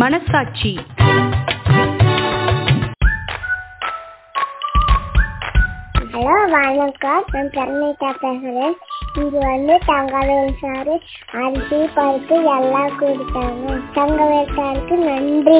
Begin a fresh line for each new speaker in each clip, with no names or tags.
மனசாட்சி
ஹலோ வணக்கம் நான் கர்ணிகா பேசுகிறேன் இங்கு வந்து தங்கவேல் சாரு அரிசி பருப்பு எல்லாம் கொடுத்தாங்க தங்கவேல் சாருக்கு நன்றி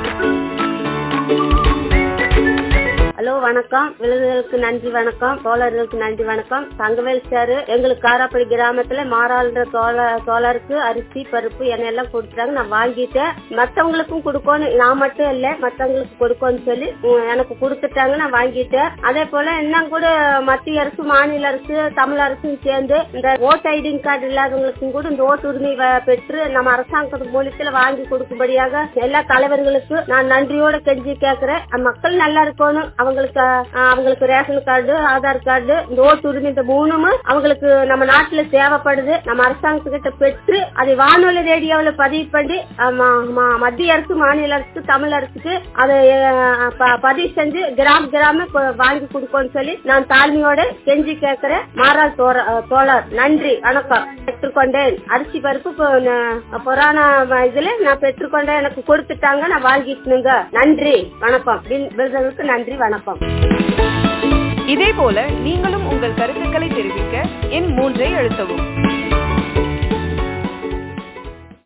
ஹலோ வணக்கம் விழுதுகளுக்கு நன்றி வணக்கம் தோழர்களுக்கு நன்றி வணக்கம் தங்கவேல் சார் எங்களுக்கு காராப்பள்ளி கிராமத்துல மாறாள்ன்ற தோழ தோழருக்கு அரிசி பருப்பு எண்ணெய் எல்லாம் கொடுத்துட்டாங்க நான் வாங்கிட்டேன் மத்தவங்களுக்கும் கொடுக்கணும் நான் மட்டும் இல்ல மத்தவங்களுக்கு கொடுக்கணும்னு சொல்லி உம், எனக்கு கொடுத்துட்டாங்க நான் வாங்கிட்டேன் அதே போல இன்னும் கூட மத்திய அரசு மாநில அரசு தமிழ் அரசும் சேர்ந்து இந்த ஓட் ஐடி கார்டு இல்லாதவங்களுக்கும் கூட இந்த ஓட்டு உரிமை வ- பெற்று நம்ம அரசாங்கத்து மூலியத்துல வாங்கி கொடுக்கும்படியாக எல்லா தலைவர்களுக்கு நான் நன்றியோட கெஞ்சி கேட்கிறேன் அஹ் மக்கள் நல்லா இருக்கணும் அவங்களுக்கு அஹ், அவங்களுக்கு ரேஷன் கார்டு ஆதார் கார்டு இந்த ஓட்டு உரிமை இந்த மூணுமே அவங்களுக்கு நம்ம நாட்டுல தேவைப்படுது நம்ம அரசாங்கத்துக்கிட்ட பெற்று அதை வானொலி ரேடியோவில் பதிவு பண்ணி அஹ், ம- ம- மத்திய அரசு மாநில அரசு தமிழ் அரசுக்கு அதை அஹ், ப- பதிவு செஞ்சு கிராம கிராம கொ- வாங்கி கொடுக்கணும்னு சொல்லி நான் தாழ்மையோட கெஞ்சி கேட்கிறேன் மாறாள் தோர- அஹ், தோழர் நன்றி வணக்கம் பெற்றுக்கொண்டேன் அரிசி பருப்பு கொ- ந- புராண இதுல நான் பெற்றுக்கொண்டேன் எனக்கு கொடுத்துட்டாங்க நான் வாங்கிட்டுங்க நன்றி வணக்கம் வின்- விருதுகளுக்கு நன்றி வணக்கம்
இதே போல நீங்களும் உங்கள் கருத்துக்களை தெரிவிக்க எண் மூன்றை அழுத்தவும்